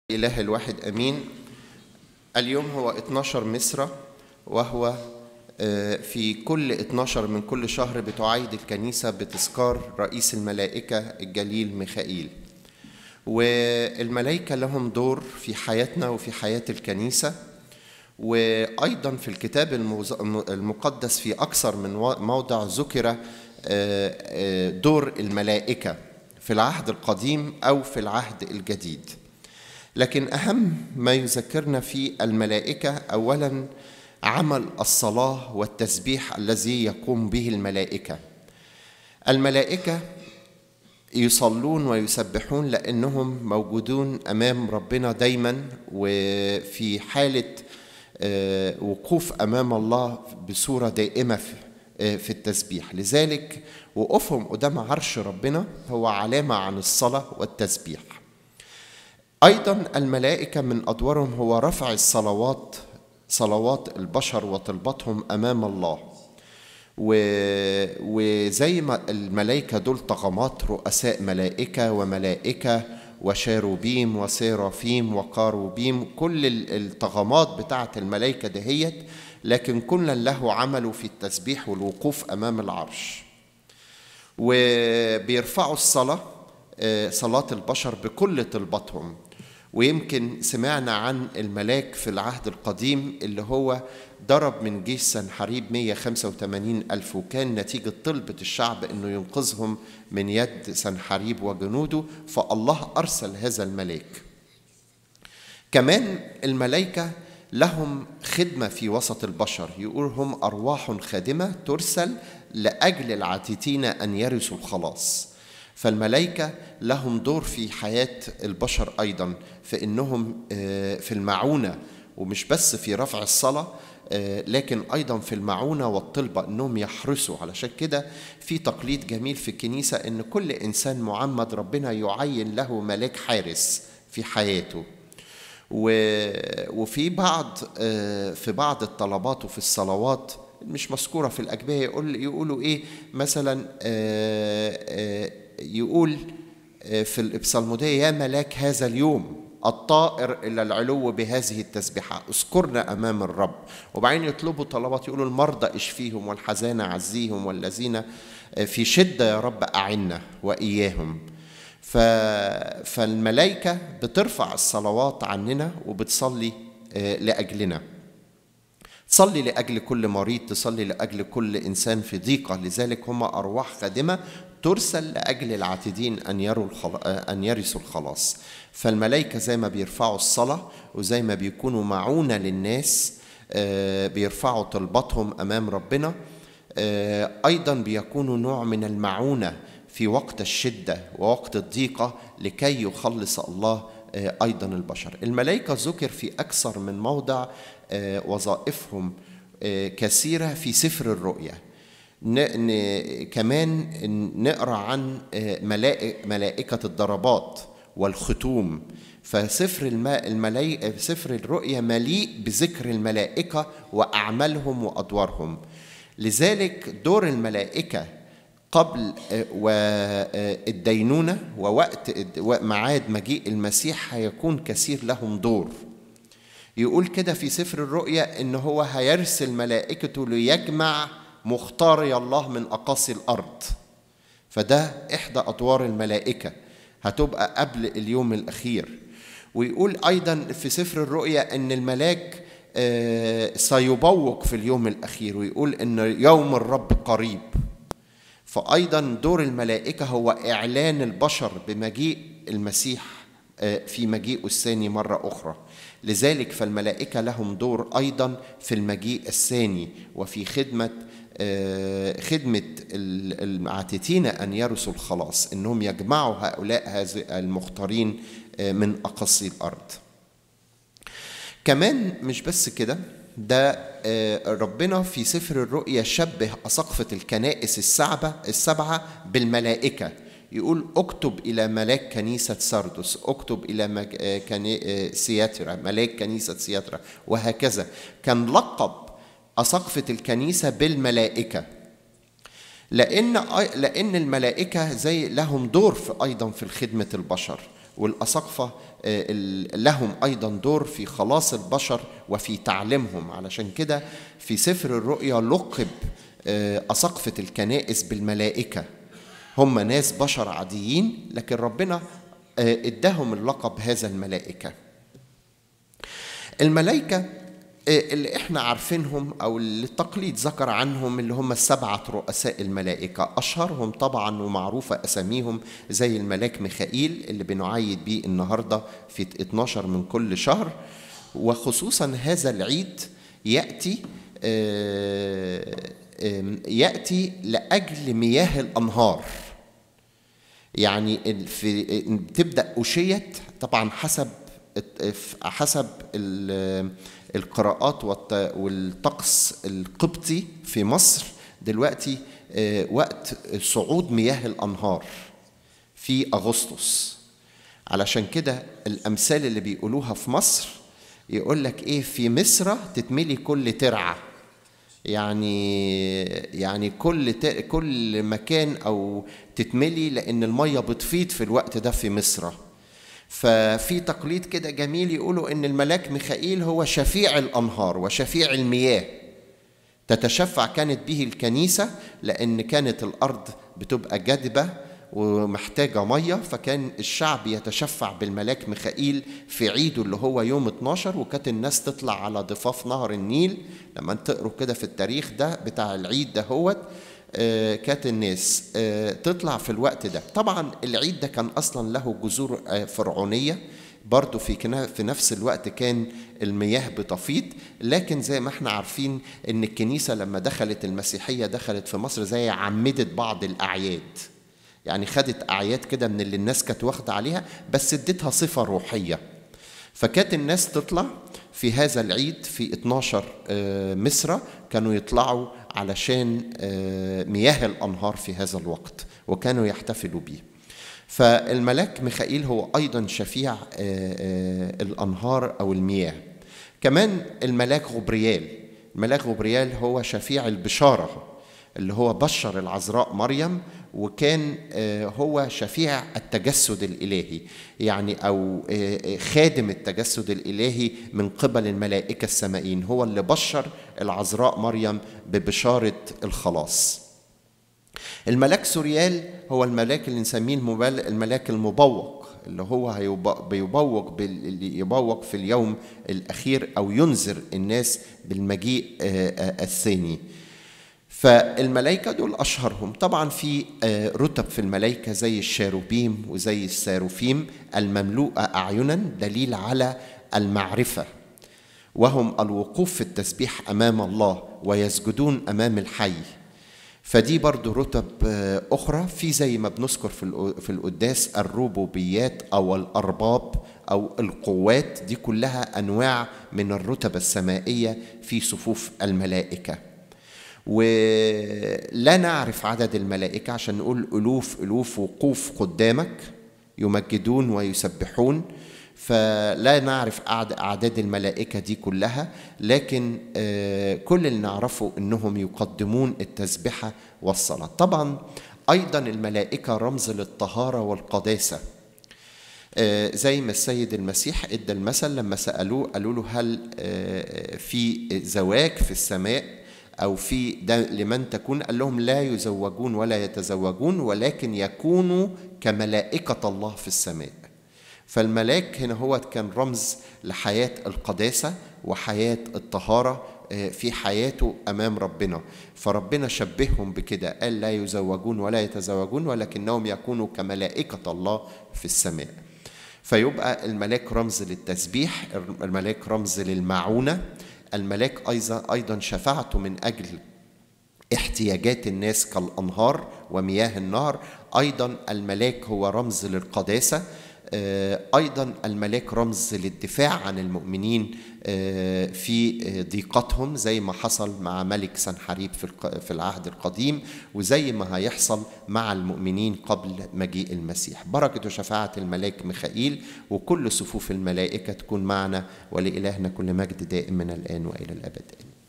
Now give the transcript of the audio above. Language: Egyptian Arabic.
إله الواحد أمين اليوم هو 12 مصر وهو آه، في كل 12 من كل شهر بتعايد الكنيسة بتذكار رئيس الملائكة الجليل ميخائيل والملائكة لهم دور في حياتنا وفي حياة الكنيسة وأيضا في الكتاب الموز- المقدس في أكثر من و- موضع ذكر آه، آه، دور الملائكة في العهد القديم أو في العهد الجديد لكن أهم ما يذكرنا في الملائكة أولا عمل الصلاة والتسبيح الذي يقوم به الملائكة الملائكة يصلون ويسبحون لأنهم موجودون أمام ربنا دايما وفي حالة آه، وقوف أمام الله بصورة دائمة في- آه، في التسبيح لذلك وقوفهم قدام عرش ربنا هو علامة عن الصلاة والتسبيح أيضا الملائكة من أدوارهم هو رفع الصلوات صلوات البشر وطلباتهم أمام الله و... وزي ما الملائكة دول طغمات رؤساء ملائكة وملائكة وشاروبيم وسيرافيم وقاروبيم كل ال- الطغمات بتاعة الملائكة دهيت لكن كلا له عمله في التسبيح والوقوف أمام العرش وبيرفعوا الصلاة آه، صلاة البشر بكل طلباتهم ويمكن سمعنا عن الملاك في العهد القديم اللي هو ضرب من جيش سنحريب 185 ألف وكان نتيجة طلبة الشعب أنه ينقذهم من يد سنحريب وجنوده فالله أرسل هذا الملاك كمان الملائكة لهم خدمة في وسط البشر يقول هم أرواح خادمة ترسل لأجل العاتتين أن يرثوا الخلاص فالملائكة لهم دور في حياة البشر أيضا في أنهم آه، في المعونة ومش بس في رفع الصلاة آه، لكن أيضا في المعونة والطلبة أنهم يحرسوا علشان كده في تقليد جميل في الكنيسة أن كل إنسان معمد ربنا يعين له ملاك حارس في حياته و- وفي بعض آه، في بعض الطلبات وفي الصلوات مش مذكورة في الأجبية يقول يقولوا إيه مثلا آه، آه، يقول آه، في الإبصالمودية يا ملاك هذا اليوم الطائر إلى العلو بهذه التسبيحة اذكرنا أمام الرب وبعدين يطلبوا طلبات يقولوا المرضى اشفيهم والحزانة عزيهم والذين آه، في شدة يا رب أعنا وإياهم ف... فالملائكة بترفع الصلوات عننا وبتصلي آه، لأجلنا تصلي لأجل كل مريض تصلي لأجل كل إنسان في ضيقة لذلك هم أرواح خادمة ترسل لأجل العاتدين أن يروا الخل... آه، أن يرثوا الخلاص فالملائكة زي ما بيرفعوا الصلاة وزي ما بيكونوا معونة للناس آه، بيرفعوا طلباتهم أمام ربنا آه، أيضا بيكونوا نوع من المعونة في وقت الشدة ووقت الضيقة لكي يخلص الله آه، أيضا البشر الملائكة ذكر في أكثر من موضع آه، وظائفهم آه، كثيرة في سفر الرؤيا ن- ن- كمان نقرا عن آه، ملائك- ملائكة الضربات والختوم فسفر الماء الملائكة سفر الرؤيا مليء بذكر الملائكة وأعمالهم وأدوارهم لذلك دور الملائكة قبل آه، والدينونة ووقت ميعاد مجيء المسيح هيكون كثير لهم دور يقول كده في سفر الرؤيا ان هو هيرسل ملائكته ليجمع مختاري الله من اقاصي الارض فده احدى ادوار الملائكه هتبقى قبل اليوم الاخير ويقول ايضا في سفر الرؤيا ان الملاك آه، سيبوق في اليوم الاخير ويقول ان يوم الرب قريب فأيضا دور الملائكة هو إعلان البشر بمجيء المسيح آه، في مجيئه الثاني مرة أخرى لذلك فالملائكة لهم دور أيضا في المجيء الثاني وفي خدمة آه، خدمة ال- المعتتين أن يرثوا الخلاص إنهم يجمعوا هؤلاء هذه المختارين آه، من أقاصي الأرض كمان مش بس كده ده آه، ربنا في سفر الرؤيا شبه أساقفة الكنائس السبعة السبعة بالملائكة يقول اكتب إلى ملاك كنيسة سردس اكتب إلى مج- آه، كني- آه، سياترا ملاك كنيسة سياترا وهكذا كان لقب أساقفة الكنيسة بالملائكة لأن لأن الملائكة زي لهم دور في أيضا في خدمة البشر والأساقفة لهم أيضا دور في خلاص البشر وفي تعليمهم علشان كده في سفر الرؤيا لقب أساقفة الكنائس بالملائكة هم ناس بشر عاديين لكن ربنا اداهم اللقب هذا الملائكة الملائكة اللي احنا عارفينهم او اللي التقليد ذكر عنهم اللي هم السبعة رؤساء الملائكة اشهرهم طبعا ومعروفة اساميهم زي الملاك ميخائيل اللي بنعيد بيه النهاردة في 12 من كل شهر وخصوصا هذا العيد يأتي يأتي لأجل مياه الأنهار يعني في تبدأ أشيت طبعا حسب حسب القراءات والطقس القبطي في مصر دلوقتي وقت صعود مياه الأنهار في أغسطس علشان كده الأمثال اللي بيقولوها في مصر يقول لك إيه في مصر تتملي كل ترعة يعني يعني كل كل مكان أو تتملي لأن المية بتفيض في الوقت ده في مصر ففي تقليد كده جميل يقولوا ان الملاك ميخائيل هو شفيع الانهار وشفيع المياه تتشفع كانت به الكنيسه لان كانت الارض بتبقى جدبه ومحتاجة مية فكان الشعب يتشفع بالملاك ميخائيل في عيده اللي هو يوم 12 وكانت الناس تطلع على ضفاف نهر النيل لما تقروا كده في التاريخ ده بتاع العيد ده هوت كانت الناس تطلع في الوقت ده طبعا العيد ده كان اصلا له جذور فرعونيه برضه في في نفس الوقت كان المياه بتفيض لكن زي ما احنا عارفين ان الكنيسه لما دخلت المسيحيه دخلت في مصر زي عمدت بعض الاعياد يعني خدت اعياد كده من اللي الناس كانت واخده عليها بس اديتها صفه روحيه فكانت الناس تطلع في هذا العيد في 12 مصر كانوا يطلعوا علشان مياه الأنهار في هذا الوقت وكانوا يحتفلوا به فالملاك ميخائيل هو أيضا شفيع الأنهار أو المياه كمان الملاك غبريال الملاك غبريال هو شفيع البشارة اللي هو بشر العذراء مريم وكان هو شفيع التجسد الالهي يعني او خادم التجسد الالهي من قبل الملائكه السمائيين هو اللي بشر العذراء مريم ببشاره الخلاص الملاك سوريال هو الملاك اللي نسميه الملاك المبوق اللي هو بيبوق يبوق في اليوم الاخير او ينذر الناس بالمجيء الثاني فالملائكة دول أشهرهم طبعا في رتب في الملائكة زي الشاروبيم وزي الساروفيم المملوءة أعينا دليل على المعرفة وهم الوقوف في التسبيح أمام الله ويسجدون أمام الحي فدي برضو رتب أخرى في زي ما بنذكر في القداس الربوبيات أو الأرباب أو القوات دي كلها أنواع من الرتب السمائية في صفوف الملائكة ولا نعرف عدد الملائكة عشان نقول ألوف ألوف وقوف قدامك يمجدون ويسبحون فلا نعرف أعداد الملائكة دي كلها لكن كل اللي نعرفه أنهم يقدمون التسبحة والصلاة طبعا أيضا الملائكة رمز للطهارة والقداسة زي ما السيد المسيح ادى المثل لما سألوه قالوا له هل في زواج في السماء أو في ده لمن تكون قال لهم لا يزوجون ولا يتزوجون ولكن يكونوا كملائكة الله في السماء فالملاك هنا هو كان رمز لحياة القداسة وحياة الطهارة في حياته أمام ربنا فربنا شبههم بكده قال لا يزوجون ولا يتزوجون ولكنهم يكونوا كملائكة الله في السماء فيبقى الملاك رمز للتسبيح الملاك رمز للمعونة الملاك أيضا أيضا شفعته من أجل احتياجات الناس كالأنهار ومياه النهر أيضا الملاك هو رمز للقداسة أيضا الملاك رمز للدفاع عن المؤمنين في ضيقتهم زي ما حصل مع ملك سنحريب في العهد القديم وزي ما هيحصل مع المؤمنين قبل مجيء المسيح بركة وشفاعة الملاك ميخائيل وكل صفوف الملائكة تكون معنا ولإلهنا كل مجد دائم من الآن وإلى الأبد آمين